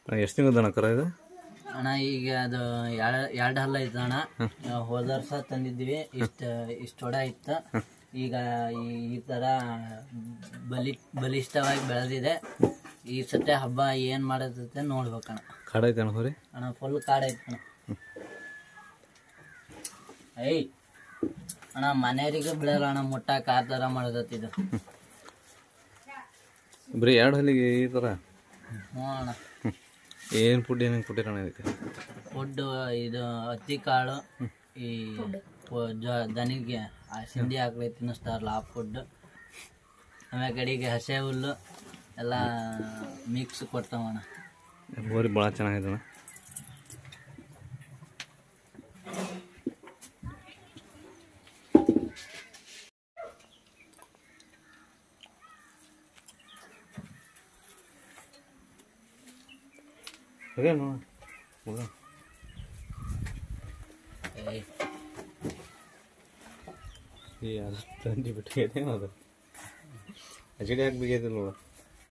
ಎಷ್ಟು ತಿಂಗಳು ದನ ಕರ ಇದು ಅಣ್ಣ ಈಗ ಅದು ಎರಡು ಎರಡು ಹಲ್ಲ ಐತೆ ಅಣ್ಣ ಹೋದ ವರ್ಷ ತಂದಿದ್ವಿ ಇಷ್ಟ ಇಷ್ಟೊಡ ಇತ್ತು ಈಗ ಈ ಈ ಥರ ಬಲಿ ಬಲಿಷ್ಠವಾಗಿ ಬೆಳೆದಿದೆ ಈ ಸತೆ ಹಬ್ಬ ಏನು ಮಾಡತ್ತೆ ನೋಡ್ಬೇಕಣ್ಣ ಕಾಡ ಐತೆ ಅಣ್ಣ ಹೋರಿ ಅಣ್ಣ ಫುಲ್ ಕಾಡ್ ಐತೆ ಅಣ್ಣ ಐ ಅಣ್ಣ ಮನೆಯವರಿಗೆ ಬಿಡಲ್ಲ ಅಣ್ಣ ಮುಟ್ಟಾಕ ಆ ಥರ ಮಾಡೋದತ್ತು ಇದು ಬರೀ ಎರಡು ಹಲ್ಲಿಗೆ ಈ ಥರ ಹ್ಞೂ ಅಣ್ಣ ಏನು ಫುಡ್ ಏನೇನು ಕೊಟ್ಟಿರಣ್ಣ ಇದಕ್ಕೆ ಫುಡ್ ಇದು ಹತ್ತಿ ಕಾಳು ಈ ಪೊ- ಜ- ದನಿಗೆ ಆ ಸಿಂಡಿ ಹಾಕ್ಲಿ ತಿನ್ನಿಸ್ತಾರಲ್ಲ ಆ ಫುಡ್ ಆಮೇಲೆ ಕಡೆಗೆ ಹಸೆ ಹುಲ್ಲು ಎಲ್ಲ ಮಿಕ್ಸ್ ಕೊಡ್ತಾವಣ್ಣ ಹೋರಿ ಭಾಳ ಚೆನ್ನಾಗಿದೆ ಅಣ್ಣ ಅದೇನು ಮಗ ಏಯ್, ಈ ಅದು ತಂಡಿ ಬಿಟ್ಟಿದೆ ಅದು ಅಚಡಿ ಹಾಕ್ಬೇಕೈತಿಲ್ಲ ನೋಡು